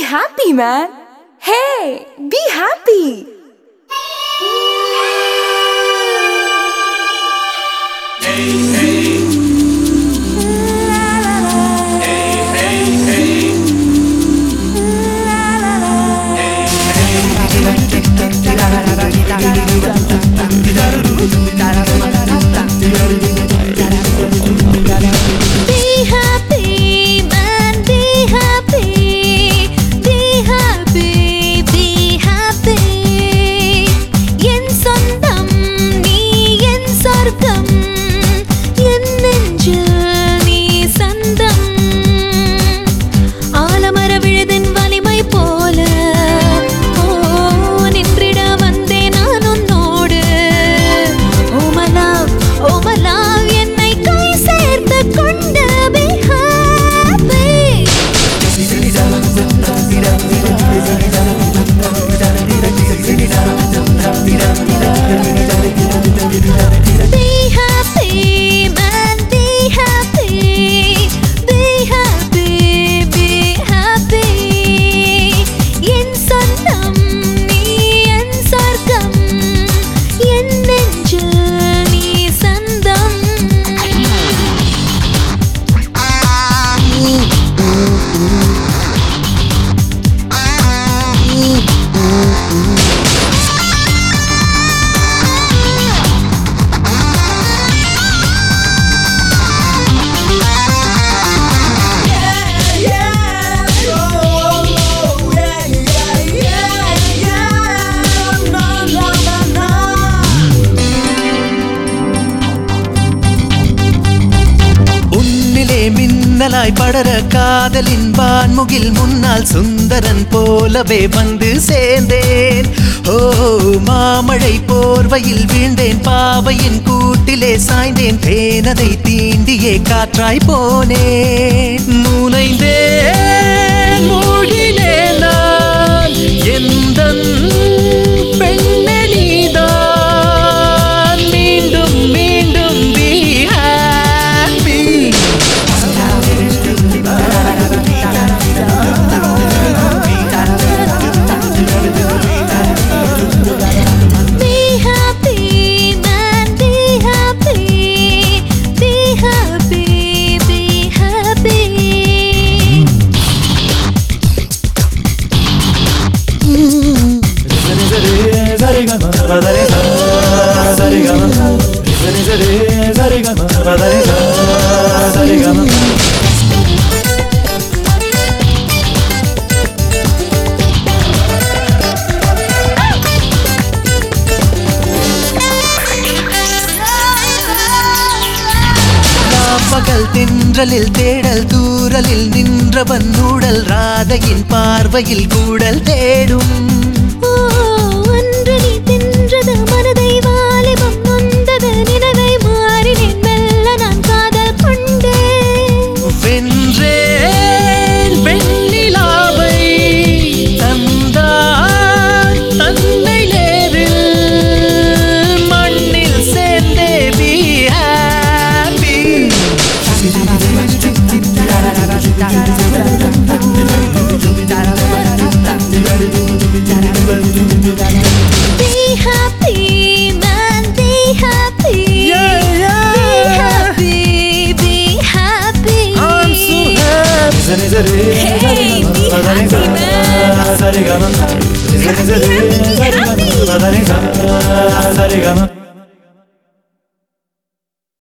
happy, man. Hey, be happy. Be happy, man, be happy. Be happy, be happy. என் சொந்தம் நீ என் சொர்க்கம் என் நெஞ்சில் நீ சந்தம் ஆலமர விழுதின் வலிமை போல ஓ நின்றிட வந்தேன் நான் உன்னோடு ஓமலாவ் ஓமலாவ் என்னை கை சேர்த்து கொண்டு be happy Be happy, man, be happy. Be happy, be happy. என் சொந்தம் நீ என் சொர்க்கம் என் நெஞ்சில் நீ சந்தம் உன்னிலே மின்னலாய் படர காதலின் வான்முகில் முன்னால் சுந்தரன் போலவே வந்து சேர்ந்தேன் ஓ மாமழை போர்வையில் வீழ்ந்தேன் பாவையின் கூட்டிலே சாய்ந்தேன் தேனதை தீண்டியே காற்றாய் போனேன் மூலைந்தேன் மூழ்கினேன் நான் எந்தன் பெண்ணே நீதான் மீண்டும் மீண்டும் be happy Be happy, man, be happy. Be happy, be happy. பகல் தென்றலில் தேடல் தூரலில் நின்றவன் ஊடல் ராதையின் பார்வையில் கூடல் தேடும் ஓ, ஒன்று நீ தின்றது மனதை வாலிபம் நொந்தது நினைவை மாறினேன் மெல்ல நான் காதல் கொண்டேன் வென்றேன் வெண்ணிலாவை தந்தான் தன்னை நேரில் மண்ணில் சேர்ந்தே be happy Be happy, man, be happy. Yeah, yeah. Be happy, be happy. I'm so happy Hey, be happy, man. Happy, happy, be happy. Sarigama